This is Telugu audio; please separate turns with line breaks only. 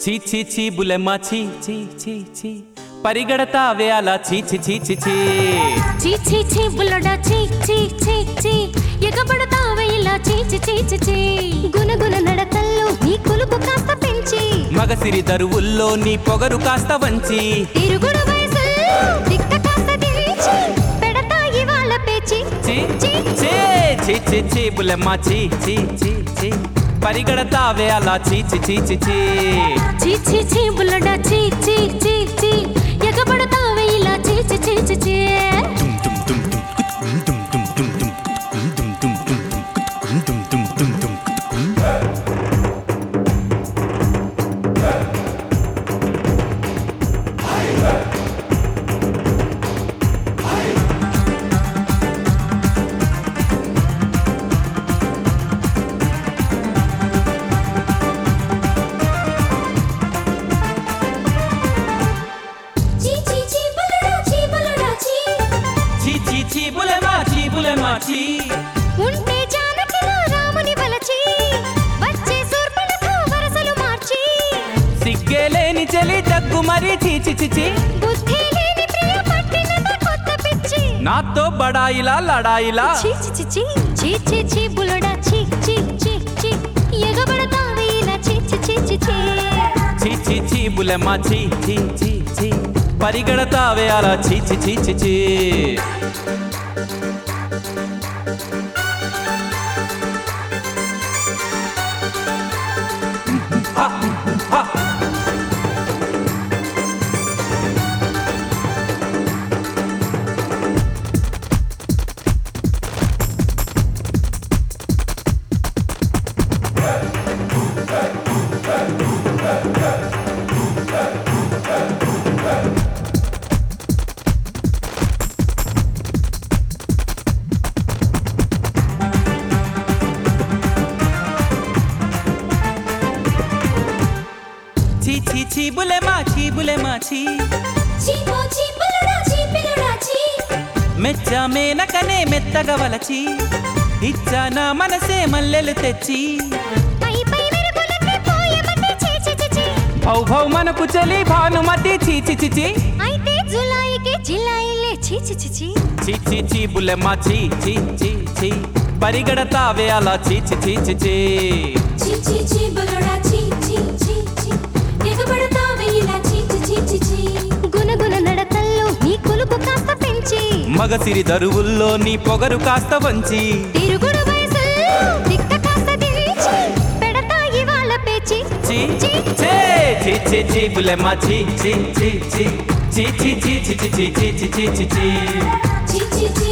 చీ చీ చీ బులెమ్మ చీ చీ చీ చీ పరిగెడతావే అలా చీ చీ చీ చీ చీ
చీ చీ చీ బుల్లడా చీ చీ చీ చీ ఎగబడతావే ఇలా చీ చీ చీ చీ చీ గునగున నడకల్లో నీ కొలుపు కాస్త పెంచి
మగసిరి దరువుల్లో నీ పొగరు కాస్త వంచి
తిరుగుడు వయసుల్లో దిక్క కాస్త దించి పెడతా ఇవాళ పేచి
చీ చీ చీ చీ చీ చీ బులెమ్మ చీ చీ చీ చీ పరిగెడతావే అలా చీ చీ చీ చీ చీ
చీ చీ చీ బుల్లడా చీ చీ చీ చీ ఎగబడతావే ఇలా చీ చీ చీ చీ చీ
చీ చీ చీ బుల్లడా చీ బుల్లడా చీ
చీ చీ చీ బులెమ్మ చీ బులెమ్మ చీ
ఉంటే జానకిలో రాముని వలచి వచ్చే సూర్పణకు వరసలు మార్చి
సిగ్గే లేని చెలి దగ్గు మరి చీ చీ చీ చీ
బుద్ధి లేని ప్రియ పట్టినద కొత్త పిచ్చి
నాతో బడాయిలా లడాయిలా
చీ చీ చీ చీ చీ చీ చీ బుల్లడా చీ చీ చీ చీ ఎగబడతావే ఇలా చీ చీ చీ చీ చీ
చీ చీ చీ బులెమ్మ చీ చీ చీ చీ పరిగెడతావే అలా చీ చీ చీ చీ చీ చీ చీ చీ బులెమ్మ చీ బులెమ్మ చీ
చీ పో చీ బుల్లడా చీ పిల్లడా చీ
మెచ్చ మేనకనే మెత్తగా వలచి ఇచ్చాన మనసే మల్లెలు తెచ్చి
పై పై మెరుపులకి పోయమటి చీ చీ చీ చీ
భౌ భౌ మనకు చలి భానుమతి చీ చీ చీ చీ
అయితే జులాయికి జిలాయిలే చీ చీ చీ చీ
చీ చీ చీ బులెమ్మ చీ చీ చీ చీ పరిగెడతావే అలా చీ చీ చీ చీ చీ
చీ చీ చీ బుల్లడా చీ చీ చీ చీ ఎగబడతావే ఇలా చీ చీ చీ చీ చీ
గునగున నడకల్లో నీ కొలుపు కాస్త పెంచి
మగసిరి దరువుల్లో నీ పొగరు కాస్త వంచి
తిరుగుడు వయసుల్లో దిక్క కాస్త దించి పెడతా ఇవాళ పేచి
చీ చీ చీ చీ చీ చీ బులెమ్మ చీ చీ చీ చీ చీ చీ చీ చీ చీ చీ చీ చీ చీ చీ
చీ చీ చీ